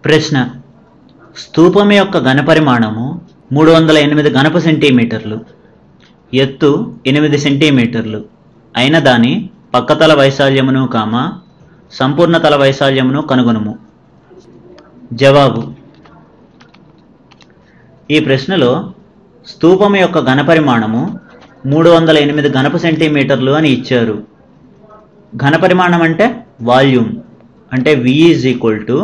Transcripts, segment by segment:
ప్రశ్న స్తూపం యొక్క ఘనపరిమాణము మూడు వందల ఎనిమిది ఘనపు సెంటీమీటర్లు ఎత్తు ఎనిమిది సెంటీమీటర్లు అయిన దాని పక్కతల వైశాల్యమును కామ సంపూర్ణ తల వైశాల్యమును కనుగొనుము జవాబు ఈ ప్రశ్నలో స్తూపం యొక్క ఘనపరిమాణము మూడు వందల ఎనిమిది ఘనపు సెంటీమీటర్లు అని ఇచ్చారు ఘనపరిమాణం అంటే వాల్యూమ్ అంటే వి ఈజ్ ఈక్వల్ టు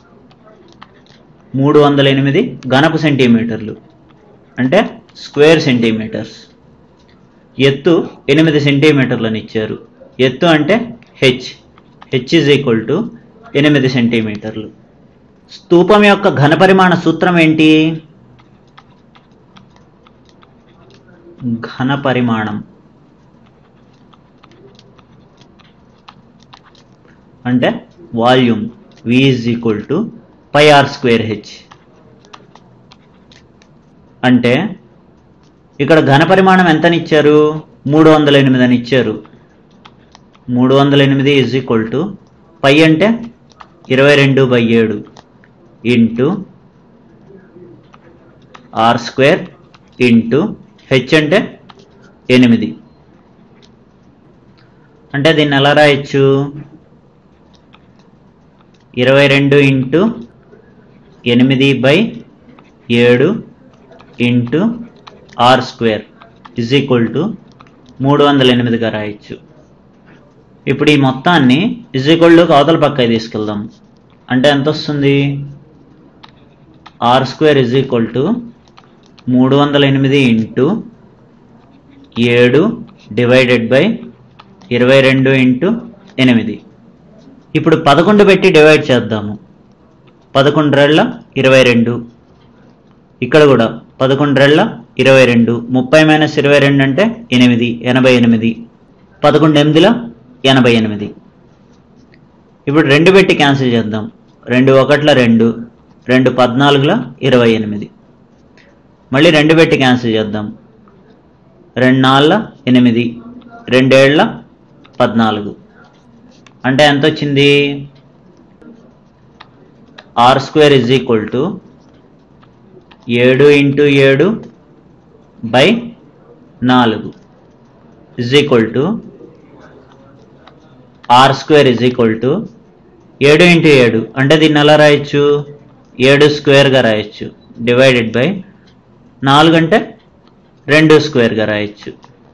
మూడు వందల ఎనిమిది ఘనపు సెంటీమీటర్లు అంటే స్క్వేర్ సెంటీమీటర్స్ ఎత్తు ఎనిమిది సెంటీమీటర్లను ఇచ్చారు ఎత్తు అంటే H H is equal to ఎనిమిది సెంటీమీటర్లు స్తూపం యొక్క ఘనపరిమాణ సూత్రం ఏంటి ఘనపరిమాణం అంటే volume V is equal to pi R square H అంటే ఇక్కడ ఘనపరిమాణం ఎంతనిచ్చారు మూడు వందల ఎనిమిది అని ఇచ్చారు మూడు వందల ఎనిమిది ఈజ్ ఈక్వల్ టు పై అంటే ఇరవై రెండు బై ఏడు into R square into H అంటే ఎనిమిది అంటే దీన్ని ఎలా రాయొచ్చు ఇరవై రెండు ఇంటూ ఎనిమిది బై ఏడు into R square is equal to మూడు వందల ఎనిమిదిగా రాయొచ్చు ఇప్పుడు ఈ మొత్తాన్ని ఇజ్ ఈక్వల్ టు అవతల పక్క తీసుకెళ్దాం అంటే ఎంత వస్తుంది R square is equal to మూడు వందల ఎనిమిది ఇంటూ ఏడు డివైడెడ్ బై ఇరవై రెండు ఇంటూ ఎనిమిది ఇప్పుడు పదకొండు పెట్టి డివైడ్ చేద్దాము పదకొండు రెళ్ళ ఇరవై రెండు ఇక్కడ కూడా పదకొండు రెళ్ళ ఇరవై రెండు ముప్పై మైనస్ ఇరవై రెండు అంటే ఎనిమిది ఎనభై ఎనిమిది పదకొండు ఎనిమిదిల ఎనభై ఎనిమిది ఇప్పుడు రెండు పెట్టి క్యాన్సిల్ చేద్దాం రెండు ఒకట్ల రెండు రెండు పద్నాలుగుల ఇరవై ఎనిమిది మళ్ళీ రెండు పెట్టి క్యాన్సిల్ చేద్దాం రెండు నాలుగుల ఎనిమిది రెండేళ్ల పద్నాలుగు అంటే ఎంత వచ్చింది R square is equal to ఏడు ఇంటూ ఏడు బై నాలుగు is equal to R square is equal to ఏడు ఇంటూ ఏడు అంటే దీన్ని ఎలా రాయొచ్చు ఏడు స్క్వేర్గా రాయొచ్చు డివైడెడ్ బై నాలుగు అంటే రెండు స్క్వేర్గా రాయొచ్చు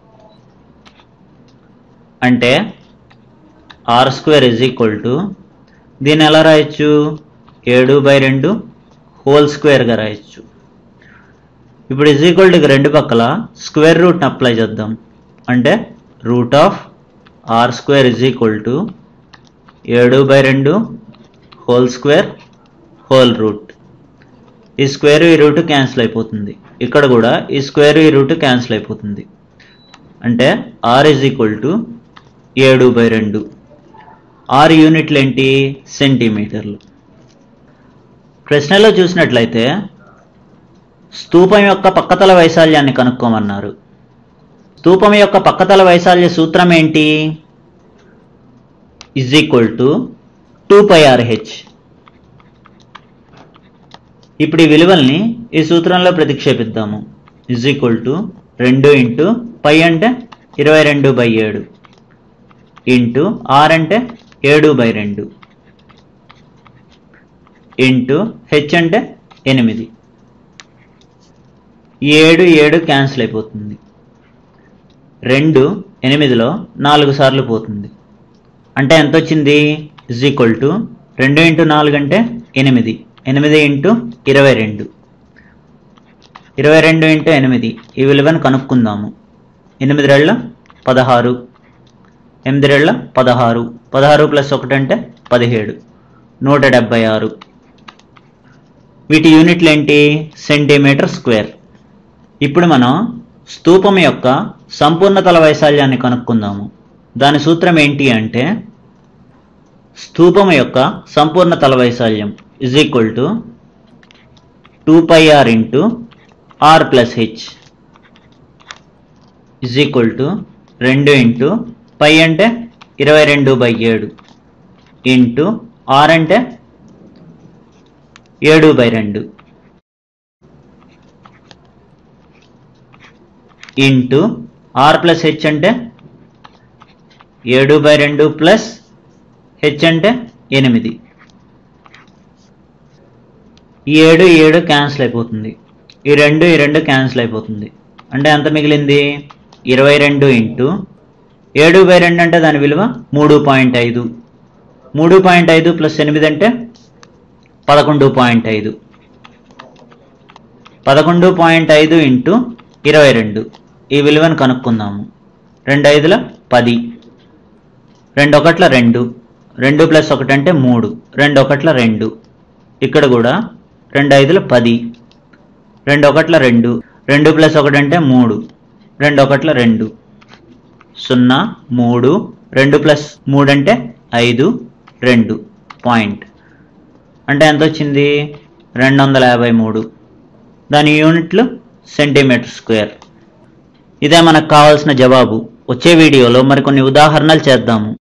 అంటే R square is equal to దీన్ని ఎలా రాయొచ్చు ఏడు బై రెండు హోల్ స్క్వేర్గా రాయొచ్చు ఇప్పుడు ఇజ్ ఈక్వల్ టు రెండు పక్కల స్క్వేర్ రూట్ని అప్లై చేద్దాం అంటే root of R square is equal to ఏడు బై రెండు హోల్ స్క్వేర్ హోల్ రూట్ ఈ స్క్వేర్ ఈ రూట్ క్యాన్సిల్ అయిపోతుంది ఇక్కడ కూడా ఈ స్క్వేర్ ఈ రూట్ క్యాన్సిల్ అయిపోతుంది అంటే ఆర్ ఇజ్ ఈక్వల్ టు ఏడు బై రెండు ఆరు యూనిట్లు ఏంటి సెంటీమీటర్లు ప్రశ్నలో చూసినట్లయితే స్తూపం యొక్క పక్కతల వైశాల్యాన్ని కనుక్కోమన్నారు స్తూపం యొక్క పక్కతల వైశాల్య సూత్రం ఏంటి is equal to two pi RH ఇప్పుడు ఈ విలువల్ని ఈ సూత్రంలో ప్రతిక్షేపిద్దాము ఇజ్ ఈక్వల్ టు రెండు ఇంటూ పై అంటే ఇరవై రెండు బై ఏడు ఇంటూ ఆర్ అంటే ఏడు బై రెండు ఇంటూ హెచ్ అంటే ఎనిమిది ఈ ఏడు ఏడు క్యాన్సిల్ అయిపోతుంది రెండు ఎనిమిదిలో నాలుగు సార్లు పోతుంది అంటే ఎంత వచ్చింది ఇజ్ ఈక్వల్ టు రెండు ఇంటూ నాలుగు అంటే ఎనిమిది ఎనిమిది ఇంటూ ఇరవై రెండు ఇరవై రెండు ఇంటూ ఎనిమిది ఈ విలువను కనుక్కుందాము ఎనిమిది రెళ్ళ పదహారు ఎనిమిది రెళ్ళ పదహారు పదహారు ప్లస్ ఒకటి అంటే పదిహేడు నూట డెబ్బై ఆరు వీటి యూనిట్లు ఏంటి సెంటీమీటర్ స్క్వేర్ ఇప్పుడు మనం స్తూపం యొక్క సంపూర్ణ తల వైశాల్యాన్ని కనుక్కుందాము దాని సూత్రం ఏంటి అంటే స్తూపం యొక్క సంపూర్ణ తల వైశాల్యం is equal to two pi R into R plus H is equal to రెండు ఇంటూ పై అంటే ఇరవై రెండు బై ఏడు ఇంటూ ఆర్ అంటే ఏడు బై రెండు ఇంటూ ఆర్ ప్లస్ హెచ్ అంటే ఏడు బై రెండు ప్లస్ హెచ్ అంటే ఎనిమిది ఈ ఏడు ఈ ఏడు క్యాన్సిల్ అయిపోతుంది ఈ రెండు ఈ రెండు క్యాన్సిల్ అయిపోతుంది అంటే ఎంత మిగిలింది ఇరవై రెండు ఇంటూ ఏడు బై రెండు అంటే దాని విలువ మూడు పాయింట్ ఐదు మూడు పాయింట్ ఐదు ప్లస్ ఎనిమిది అంటే పదకొండు పాయింట్ ఐదు పదకొండు పాయింట్ ఐదు ఇంటూ ఇరవై రెండు ఈ విలువను కనుక్కుందాము రెండు ఐదుల పది రెండు ఒకట్ల రెండు రెండు ప్లస్ ఒకటి అంటే మూడు రెండు ఒకట్ల రెండు ఇక్కడ కూడా రెండు ఐదుల పది రెండు ఒకట్ల రెండు రెండు ప్లస్ ఒకటి అంటే మూడు రెండు ఒకట్ల రెండు సున్నా మూడు రెండు ప్లస్ మూడు అంటే ఐదు రెండు పాయింట్ అంటే ఎంత వచ్చింది రెండు వందల యాభై మూడు దాని యూనిట్లు సెంటీమీటర్ స్క్వేర్ ఇదే మనకు కావాల్సిన జవాబు వచ్చే వీడియోలో మరికొన్ని ఉదాహరణలు చేద్దాము